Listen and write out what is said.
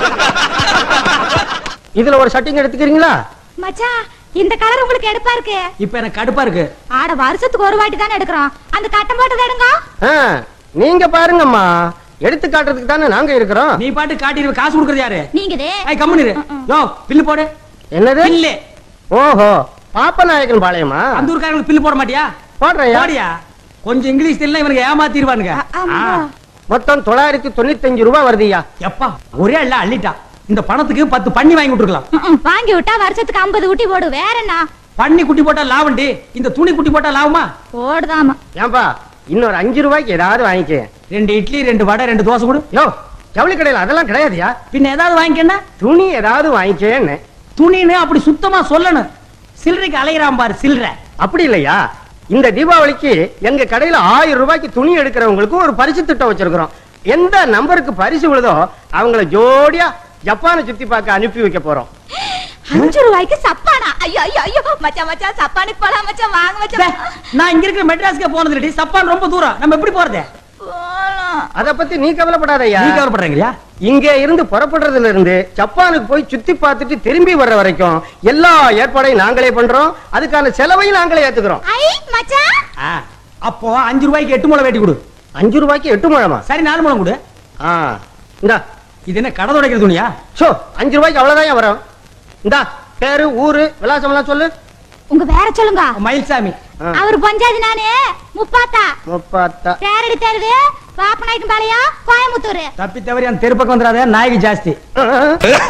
இதுல ஒரு ஷர்ட்டிங் எடுத்துக்கிறீங்களா மச்சான் இந்த கலர் உங்களுக்கு எடுப்பா இருக்கு இப்ப எனக்கு கடுப்பா இருக்கு ஆட வருஷத்துக்கு ஒரு வாட்டி தானே எடுக்கிறோம் அந்த கட்டம் போட்டது எடுங்க ஆ, நீங்க பாருங்கம்மா எடுத்து காட்டுறதுக்கு தானே நாங்க இருக்கிறோம் நீ பாட்டு காட்டிடுவ காசு கொடுக்கறது யாரு நீங்கதே ஐய் கம்முனிரு யோ பில்லு போடு என்னது பில்லு ஓஹோ பாப்பநாயக்கன் பாளையமா அந்த ஊர்க்காரங்களுக்கு பில்லு போட மாட்டியா போடுறேன் போடியா கொஞ்சம் இங்கிலீஷ் தெரியல இவனுக்கு ஏமாத்திடுவானுங்க அ- ஆமா. ஆ. மொத்தம் தொள்ளாயிரத்தி தொண்ணூத்தஞ்சு ரூபாய் வருதுயா எப்பா ஒரே இல்ல அள்ளிட்டான் இந்த பணத்துக்கு பத்து பண்ணி வாங்கி விட்டுருக்கலாம் ம், ம். வாங்கி விட்டா வருஷத்துக்கு ஐம்பது ஊட்டி போடு வேற என்ன பண்ணி குட்டி போட்டா லாபம்டி இந்த துணி குட்டி போட்டா லாபமா போடுதாமா ஏன்பா இன்னொரு அஞ்சு ரூபாய்க்கு ஏதாவது வாங்கிக்க ரெண்டு இட்லி ரெண்டு வடை ரெண்டு தோசை கொடு யோ ஜவுளி கடையில் அதெல்லாம் கிடையாதுயா பின்ன ஏதாவது வாங்கிக்கன்னா துணி ஏதாவது வாங்கிக்கேன்னு துணின்னு அப்படி சுத்தமா சொல்லணும் சில்லறைக்கு அலையிறான் பாரு சில்லறை அப்படி இல்லையா இந்த தீபாவளிக்கு எங்க கடையில ஆயிரம் ரூபாய்க்கு துணி எடுக்கிறவங்களுக்கு ஒரு பரிசு திட்டம் வச்சிருக்கிறோம் எந்த நம்பருக்கு பரிசு விழுதோ அவங்கள ஜோடியா ஜப்பானை சுத்தி பார்க்க அனுப்பி வைக்க போறோம் அஞ்சு ரூபாய்க்கு சப்பானா ஐயோ ஐயோ ஐயோ மச்சான் மச்சான் சப்பானுக்கு போலாம் மச்சான் வாங்க டே, மச்சான் நான் இங்க இருக்கிற மெட்ராஸ்க்கு போனது இல்லடி சப்பான் ரொம்ப தூரம் நம்ம எப்படி போறது போலாம் அத பத்தி நீ கவலைப்படாதயா நீ கவலைப்படுறீங்களா இங்க இருந்து புறப்படுறதுல இருந்து ஜப்பானுக்கு போய் சுத்தி பார்த்துட்டு திரும்பி வர்ற வரைக்கும் எல்லா ஏற்பாடையும் நாங்களே பண்றோம் அதுக்கான செலவையும் நாங்களே ஏத்துக்கிறோம் ஐ மச்சான் ஆ, அப்போ அஞ்சு ரூபாய்க்கு எட்டு முளை வெட்டி கொடு அஞ்சு ரூபாய்க்கு எட்டு முழமா சரி நாலு முளம் கொடு ஆ இந்தா இது என்ன கடை துடைக்கிற துணியா சோ அஞ்சு ரூபாய்க்கு அவ்வளவுதான் வரும் இந்தா பேரு ஊரு விலாசம் எல்லாம் சொல்லு உங்க வேற சொல்லுங்க மயில்சாமி ஆ. அவர் பஞ்சாதி நானே முப்பாத்தா முப்பாத்தா தேரடி தெருவு பாப்பநாயக்கம் பாளையம் கோயம்புத்தூர் தப்பி தவறி அந்த தெரு பக்கம் வந்துடாத நாய்க்கு ஜாஸ்தி ஆ.